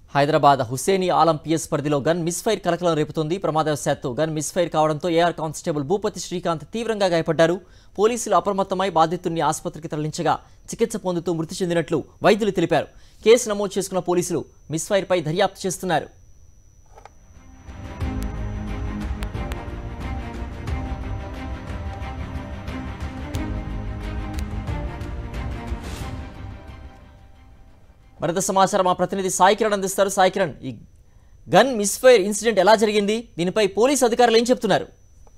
Hyderabad Hussaini Alam PS పరిధిలో gun misfire కలకలం రేపుతోంది ప్రమాదవశాత్తు గన్ మిస్ఫైర్ కావడంతో ఏఆర్ కానిస్టేబుల్ భూపతి శ్రీకాంత్ తీవ్రంగా గాయపడ్డారు పోలీసులు అప్రమత్తమై బాధితుడిని ఆసుపత్రికి తరలించగా చికిత్స పొందుతూ మృతి చెందినట్లు వైద్యులు తెలిపారు కేసు నమోదు చేసుకున్న పోలీసులు మిస్ఫైర్పై దర్యాప్తు చేస్తున్నారు మరింత సమాచారం మా ప్రతినిధి సాయి కిరణ్ అందిస్తారు సాయి కిరణ్ ఈ గన్ మిస్ఫైర్ ఇన్సిడెంట్ ఎలా జరిగింది దీనిపై పోలీసు అధికారులు ఏం చెప్తున్నారు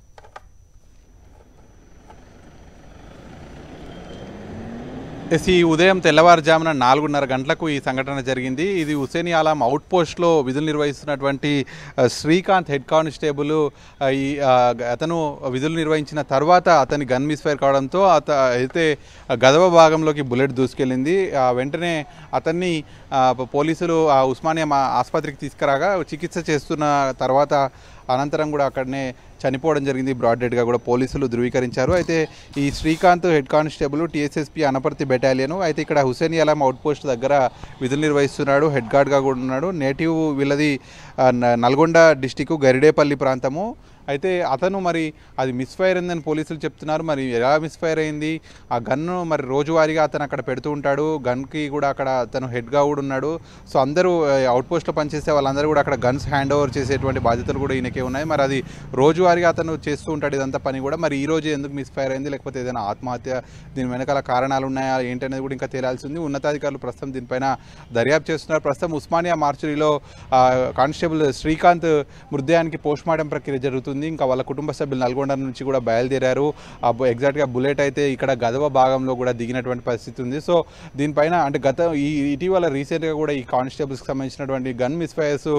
ఎస్ ఈ ఉదయం తెల్లవారుజామున నాలుగున్నర గంటలకు ఈ సంఘటన జరిగింది ఇది హుసేని ఆలం అవుట్ పోస్ట్లో విధులు నిర్వహిస్తున్నటువంటి ఆ, శ్రీకాంత్ హెడ్ కానిస్టేబుల్ ఆ, ఈ ఆ, అతను విధులు నిర్వహించిన తర్వాత అతని గన్ మిస్ఫైర్ కావడంతో అత అయితే గదవ భాగంలోకి బుల్లెట్ దూసుకెళ్ళింది ఆ, వెంటనే అతన్ని ఆ, పోలీసులు ఆ ఉస్మానియా మా ఆసుపత్రికి తీసుకురాగా చికిత్స చేస్తున్న తర్వాత అనంతరం కూడా అక్కడనే చనిపోవడం జరిగింది బ్రాడ్ డెడ్గా కూడా పోలీసులు ధృవీకరించారు అయితే ఈ Srikanth head constable TSSP Anaparthi battalion అయితే ఇక్కడ హుసేన్ అలాం అవుట్ పోస్ట్ దగ్గర విధులు నిర్వహిస్తున్నాడు హెడ్ గార్డ్గా కూడా ఉన్నాడు నేటివ్ వీళ్ళది ఆ, న- నల్గొండ డిస్టిక్ గరిడేపల్లి ప్రాంతము అయితే అతను మరి అది మిస్ఫైర్ అయిందని పోలీసులు చెప్తున్నారు మరి ఎలా మిస్ఫైర్ అయింది ఆ గన్ను మరి రోజువారీగా అతను అక్కడ పెడుతూ ఉంటాడు గన్కి కూడా అక్కడ అతను హెడ్గా కూడా ఉన్నాడు సో అందరూ అవుట్ పోస్ట్లో పనిచేసే వాళ్ళందరూ కూడా అక్కడ గన్స్ హ్యాండ్ ఓవర్ చేసేటువంటి బాధ్యతలు కూడా ఈయనకే ఉన్నాయి మరి అది రోజువారీగా అతను చేస్తూ ఉంటాడు ఇదంతా పని కూడా మరి ఈ రోజు ఎందుకు మిస్ఫైర్ అయింది లేకపోతే ఏదైనా ఆత్మహత్య దీని వెనకాల కారణాలు ఉన్నాయా ఏంటనేది కూడా ఇంకా తేలాల్సి ఉంది ఉన్నతాధికారులు ప్రస్తుతం దీనిపైన దర్యాప్తు చేస్తున్నారు ప్రస్తుతం ఉస్మానియా మార్చురీలో ఆ, కానిస్టేబుల్ శ్రీకాంత్ మృతదేహానికి పోస్ట్ మార్టం ప్రక్రియ జరుగుతుంది ఇంకా వాళ్ళ కుటుంబ సభ్యులు నల్గొండ నుంచి కూడా బయలుదేరారు ఆ బు- ఎగ్జాక్ట్గా బుల్లెట్ అయితే ఇక్కడ గదవ భాగంలో కూడా దిగినటువంటి పరిస్థితి ఉంది సో దీనిపైన అంటే గత ఈ ఇటీవల రీసెంట్గా కూడా ఈ కానిస్టేబుల్స్కి సంబంధించినటువంటి గన్ మిస్ఫైర్స్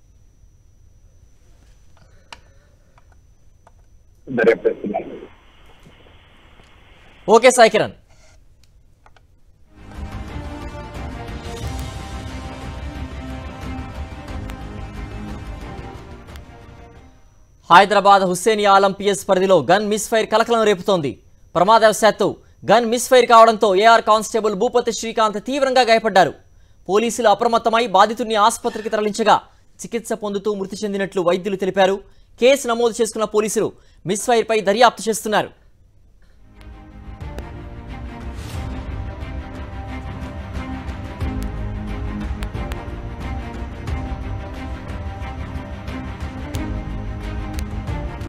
దర్యాప్తు చేస్తున్నారు ఓకే సాయి కిరణ్ హైదరాబాద్ హుస్సేన్ ఆలం పిఎస్ పరిధిలో గన్ మిస్ఫైర్ కలకలం రేపుతోంది ప్రమాదవశాత్తు గన్ మిస్ఫైర్ కావడంతో ఏఆర్ కానిస్టేబుల్ భూపతి శ్రీకాంత్ తీవ్రంగా గాయపడ్డారు పోలీసులు అప్రమత్తమై బాధితుడిని ఆసుపత్రికి తరలించగా చికిత్స పొందుతూ మృతి చెందినట్లు వైద్యులు తెలిపారు కేసు నమోదు చేసుకున్న పోలీసులు మిస్ఫైర్పై దర్యాప్తు చేస్తున్నారు